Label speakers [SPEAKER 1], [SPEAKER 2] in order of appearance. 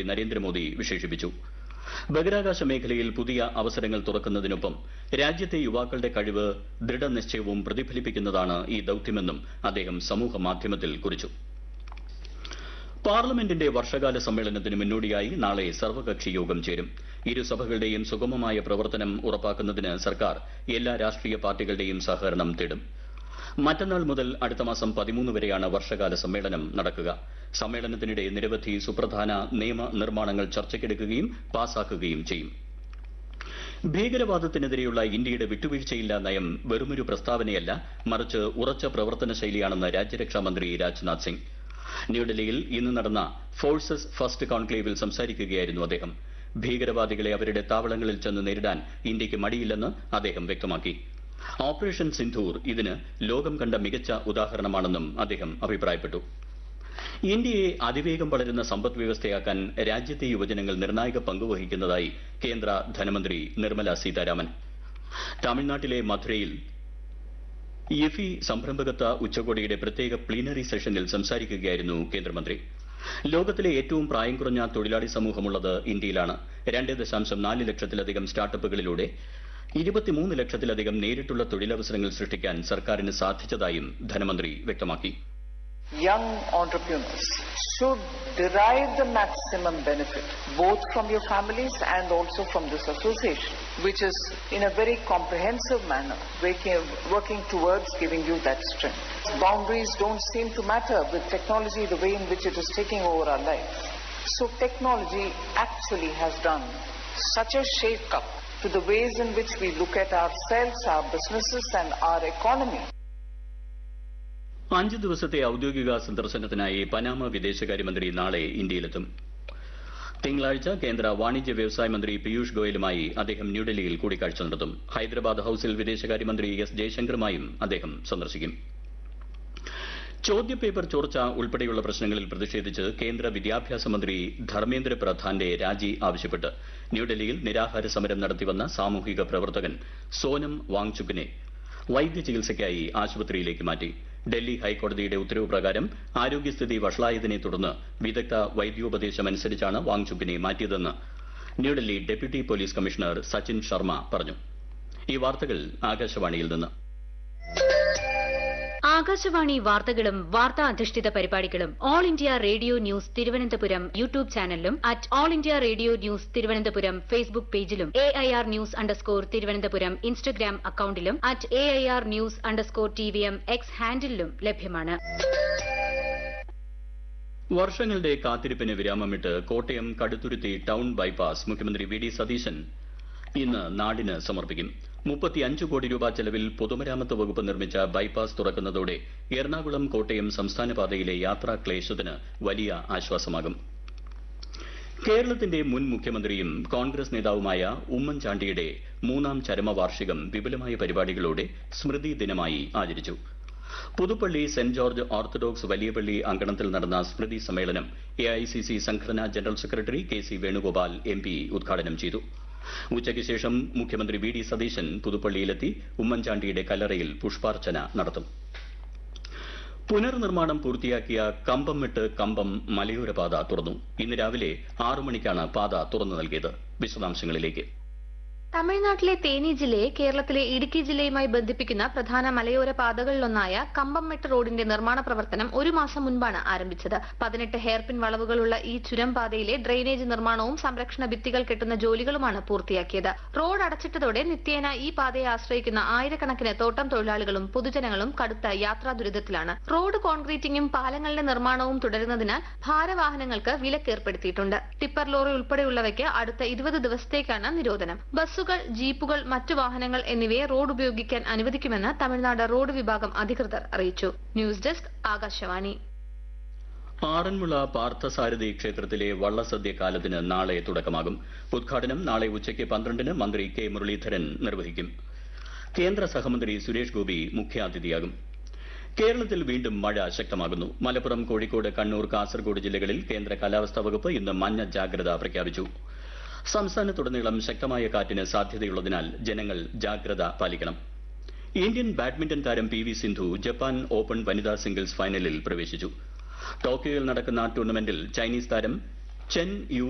[SPEAKER 1] പ്രധാനമന്ത്രി നരേന്ദ്രമോദി വിശേഷിപ്പിച്ചു ബഹിരാകാശ മേഖലയിൽ പുതിയ അവസരങ്ങൾ തുറക്കുന്നതിനൊപ്പം രാജ്യത്തെ യുവാക്കളുടെ കഴിവ് ദൃഢനിശ്ചയവും പ്രതിഫലിപ്പിക്കുന്നതാണ് ഈ ദൌത്യമെന്നും അദ്ദേഹം സമൂഹ മാധ്യമത്തിൽ കുറിച്ചു പാർലമെന്റിന്റെ വർഷകാല സമ്മേളനത്തിന് മുന്നോടിയായി നാളെ സർവകക്ഷി യോഗം ചേരും ഇരുസഭകളുടെയും സുഗമമായ പ്രവർത്തനം ഉറപ്പാക്കുന്നതിന് സർക്കാർ എല്ലാ രാഷ്ട്രീയ പാർട്ടികളുടെയും സഹകരണം തേടും മറ്റന്നാൾ മുതൽ അടുത്ത മാസം പതിമൂന്ന് വരെയാണ് വർഷകാല സമ്മേളനം നടക്കുക സമ്മേളനത്തിനിടെ നിരവധി സുപ്രധാന നിയമ നിർമ്മാണങ്ങൾ ചർച്ചയ്ക്കെടുക്കുകയും പാസാക്കുകയും ചെയ്യും ഭീകരവാദത്തിനെതിരെയുള്ള ഇന്ത്യയുടെ വിട്ടുവീഴ്ചയില്ലാ നയം വെറുമൊരു പ്രസ്താവനയല്ല മറിച്ച് ഉറച്ച പ്രവർത്തന ശൈലിയാണെന്ന് രാജ്യരക്ഷാമന്ത്രി രാജ്നാഥ് സിംഗ് ന്യൂഡൽഹിയിൽ ഇന്ന് നടന്ന ഫോഴ്സസ് ഫസ്റ്റ് കോൺക്ലേവിൽ സംസാരിക്കുകയായിരുന്നു അദ്ദേഹം ഭീകരവാദികളെ അവരുടെ താവളങ്ങളിൽ ചെന്ന് നേരിടാൻ ഇന്ത്യയ്ക്ക് മടിയില്ലെന്ന് അദ്ദേഹം വ്യക്തമാക്കി ഓപ്പറേഷൻ സിന്ധൂർ ഇതിന് ലോകം കണ്ട മികച്ച ഉദാഹരണമാണെന്നും അദ്ദേഹം അഭിപ്രായപ്പെട്ടു ഇന്ത്യയെ അതിവേഗം വളരുന്ന സമ്പദ് വ്യവസ്ഥയാക്കാൻ രാജ്യത്തെ യുവജനങ്ങൾ നിർണായക പങ്കുവഹിക്കുന്നതായി കേന്ദ്ര ധനമന്ത്രി നിർമ്മല സീതാരാമൻ തമിഴ്നാട്ടിലെ മധുരയിൽ യഫി സംരംഭകത്വ ഉച്ചകോടിയുടെ പ്രത്യേക പ്ലീനറി സെഷനിൽ സംസാരിക്കുകയായിരുന്നു കേന്ദ്രമന്ത്രി ലോകത്തിലെ ഏറ്റവും പ്രായം കുറഞ്ഞ തൊഴിലാളി സമൂഹമുള്ളത് ഇന്ത്യയിലാണ് രണ്ട് ദശാംശം നാല് ലക്ഷത്തിലധികം സ്റ്റാർട്ടപ്പുകളിലൂടെ ഇരുപത്തിമൂന്ന് ലക്ഷത്തിലധികം നേരിട്ടുള്ള തൊഴിലവസരങ്ങൾ സൃഷ്ടിക്കാൻ സർക്കാരിന് സാധിച്ചതായും ധനമന്ത്രി വ്യക്തമാക്കി
[SPEAKER 2] young entrepreneurs should derive the maximum benefit both from your families and also from this association, which is in a very comprehensive manner working, working towards giving you that strength. Boundaries don't seem to matter with technology the way in which it is taking over our lives. So technology actually has done such a shake-up to the ways in which we look at ourselves, our businesses and our economy.
[SPEAKER 1] അഞ്ച് ദിവസത്തെ ഔദ്യോഗിക സന്ദർശനത്തിനായി Panama വിദേശകാര്യമന്ത്രി നാളെ ഇന്ത്യയിലെത്തും തിങ്കളാഴ്ച കേന്ദ്ര വാണിജ്യ വ്യവസായ മന്ത്രി പീയൂഷ് ഗോയലുമായി അദ്ദേഹം ന്യൂഡൽഹിയിൽ കൂടിക്കാഴ്ച നടത്തും ഹൈദരാബാദ് ഹൌസിൽ വിദേശകാര്യമന്ത്രി എസ് ജയശങ്കറുമായും അദ്ദേഹം സന്ദർശിക്കും ചോദ്യപേപ്പർ ചോർച്ച ഉൾപ്പെടെയുള്ള പ്രശ്നങ്ങളിൽ പ്രതിഷേധിച്ച് കേന്ദ്ര വിദ്യാഭ്യാസ മന്ത്രി ധർമ്മേന്ദ്ര പ്രധാന്റെ രാജി ആവശ്യപ്പെട്ട് ന്യൂഡൽഹിയിൽ നിരാഹാര സമരം നടത്തിവന്ന സാമൂഹിക പ്രവർത്തകൻ സോനം വാങ്ചുക്കിനെ വൈദ്യ ചികിത്സയ്ക്കായി ആശുപത്രിയിലേക്ക് മാറ്റി ഡൽഹി ഹൈക്കോടതിയുടെ ഉത്തരവ് പ്രകാരം ആരോഗ്യസ്ഥിതി വഷളായതിനെ തുടർന്ന് വിദഗ്ധ വൈദ്യോപദേശമനുസരിച്ചാണ് വാങ്ചുക്കിനെ മാറ്റിയതെന്ന് New Delhi deputy police commissioner Sachin Sharma പറഞ്ഞു ഈ വാർത്തകൾ ആകാശവാണിയിൽ നിന്ന്
[SPEAKER 3] ആകാശവാണി വാർത്തകളും വാർത്താ അധിഷ്ഠിത പരിപാടികളും All India Radio news Thiruvananthapuram YouTube ചാനലിലും at All India Radio news Thiruvananthapuram Facebook പേജിലും A I R news underscore Thiruvananthapuram Instagram അക്കൌണ്ടിലും at A I R news underscore T V M X ഹാൻഡിലും ലഭ്യമാണ്
[SPEAKER 1] വർഷങ്ങളുടെ കാത്തിരിപ്പിന് വിരാമമിട്ട് കോട്ടയം കടുത്തുരുത്തി ടൌൺ ബൈപ്പാസ് മുഖ്യമന്ത്രി വി ഡി സതീശൻ ഇന്ന് നാടിന് സമർപ്പിക്കും മുപ്പത്തിയഞ്ച് കോടി രൂപ ചെലവിൽ പൊതുമരാമത്ത് വകുപ്പ് നിർമ്മിച്ച ബൈപ്പാസ് തുറക്കുന്നതോടെ എറണാകുളം കോട്ടയം സംസ്ഥാന പാതയിലെ യാത്രാ ക്ലേശത്തിന് വലിയ ആശ്വാസമാകും കേരളത്തിന്റെ മുൻ മുഖ്യമന്ത്രിയും കോൺഗ്രസ് നേതാവുമായ ഉമ്മൻചാണ്ടിയുടെ മൂന്നാം ചരമവാർഷികം വിപുലമായ പരിപാടികളോടെ സ്മൃതി ദിനമായി ആചരിച്ചു Puthuppally Saint George Orthodox Valiyapally അങ്കണത്തിൽ നടന്ന സ്മൃതി സമ്മേളനം എഐസിസി സംഘടനാ general secretary K C Venugopal M P ഉദ്ഘാടനം ചെയ്തു ഉച്ചയ്ക്ക് ശേഷം മുഖ്യമന്ത്രി വി ഡി സതീശൻ പുതുപ്പള്ളിയിലെത്തി ഉമ്മൻചാണ്ടിയുടെ കല്ലറയിൽ പുഷ്പാർച്ചന നടത്തും പുനർനിർമ്മാണം പൂർത്തിയാക്കിയ കമ്പംമെട്ട് കമ്പം മലയോര പാത തുറന്നു ഇന്ന് രാവിലെ ആറു മണിക്കാണ് പാത തുറന്നു നൽകിയത് വിശദാംശങ്ങളിലേക്ക്
[SPEAKER 4] തമിഴ്നാട്ടിലെ തേനി ജില്ലയെ കേരളത്തിലെ ഇടുക്കി ജില്ലയുമായി ബന്ധിപ്പിക്കുന്ന പ്രധാന മലയോര പാതകളിലൊന്നായ കമ്പംമെട്ട് റോഡിന്റെ നിർമ്മാണ പ്രവർത്തനം ഒരു മാസം മുൻപാണ് ആരംഭിച്ചത് പതിനെട്ട് ഹെയർപിൻ വളവുകളുള്ള ഈ ചുരം പാതയിലെ ഡ്രെയിനേജ് നിർമ്മാണവും സംരക്ഷണ ഭിത്തികൾ കെട്ടുന്ന ജോലികളുമാണ് പൂർത്തിയാക്കിയത് റോഡ് അടച്ചിട്ടതോടെ നിത്യേന ഈ പാതയെ ആശ്രയിക്കുന്ന ആയിരക്കണക്കിന് തോട്ടം തൊഴിലാളികളും പൊതുജനങ്ങളും കടുത്ത യാത്രാ ദുരിതത്തിലാണ് റോഡ് കോൺക്രീറ്റിംഗും പാലങ്ങളുടെ നിർമ്മാണവും തുടരുന്നതിനാൽ ഭാരവാഹനങ്ങൾക്ക് വിലക്കേർപ്പെടുത്തിയിട്ടുണ്ട് ടിപ്പർ ലോറി ഉൾപ്പെടെയുള്ളവയ്ക്ക് അടുത്ത ഇരുപത് ദിവസത്തേക്കാണ് നിരോധനം ബസ്സുകൾ ജീപ്പുകൾ മറ്റു വാഹനങ്ങൾ എന്നിവയെ റോഡ് ഉപയോഗിക്കാൻ അനുവദിക്കുമെന്ന് തമിഴ്നാട് റോഡ് വിഭാഗം അധികൃതർ അറിയിച്ചു ന്യൂസ് ഡെസ്ക് ആകാശവാണി
[SPEAKER 1] ആറന്മുള പാർത്ഥസാരഥി ക്ഷേത്രത്തിലെ വള്ളസദ്യ കാലത്തിന് നാളെ തുടക്കമാകും ഉദ്ഘാടനം നാളെ ഉച്ചയ്ക്ക് പന്ത്രണ്ടിന് മന്ത്രി കെ മുരളീധരൻ നിർവഹിക്കും കേന്ദ്ര സഹമന്ത്രി സുരേഷ് ഗോപി മുഖ്യാതിഥിയാകും കേരളത്തിൽ വീണ്ടും മഴ ശക്തമാകുന്നു മലപ്പുറം കോഴിക്കോട് കണ്ണൂർ കാസർഗോഡ് ജില്ലകളിൽ കേന്ദ്ര കാലാവസ്ഥാ വകുപ്പ് ഇന്ന് മഞ്ഞ ജാഗ്രത പ്രഖ്യാപിച്ചു സംസ്ഥാനത്തുടനീളം ശക്തമായ കാറ്റിന് സാധ്യതയുള്ളതിനാൽ ജനങ്ങൾ ജാഗ്രത പാലിക്കണം ഇന്ത്യൻ ബാഡ്മിന്റൺ താരം P V Sindhu Japan Open വനിതാ സിംഗിൾസ് ഫൈനലിൽ പ്രവേശിച്ചു ടോക്കിയോയിൽ നടക്കുന്ന ടൂർണമെന്റിൽ ചൈനീസ് താരം ചെൻ യു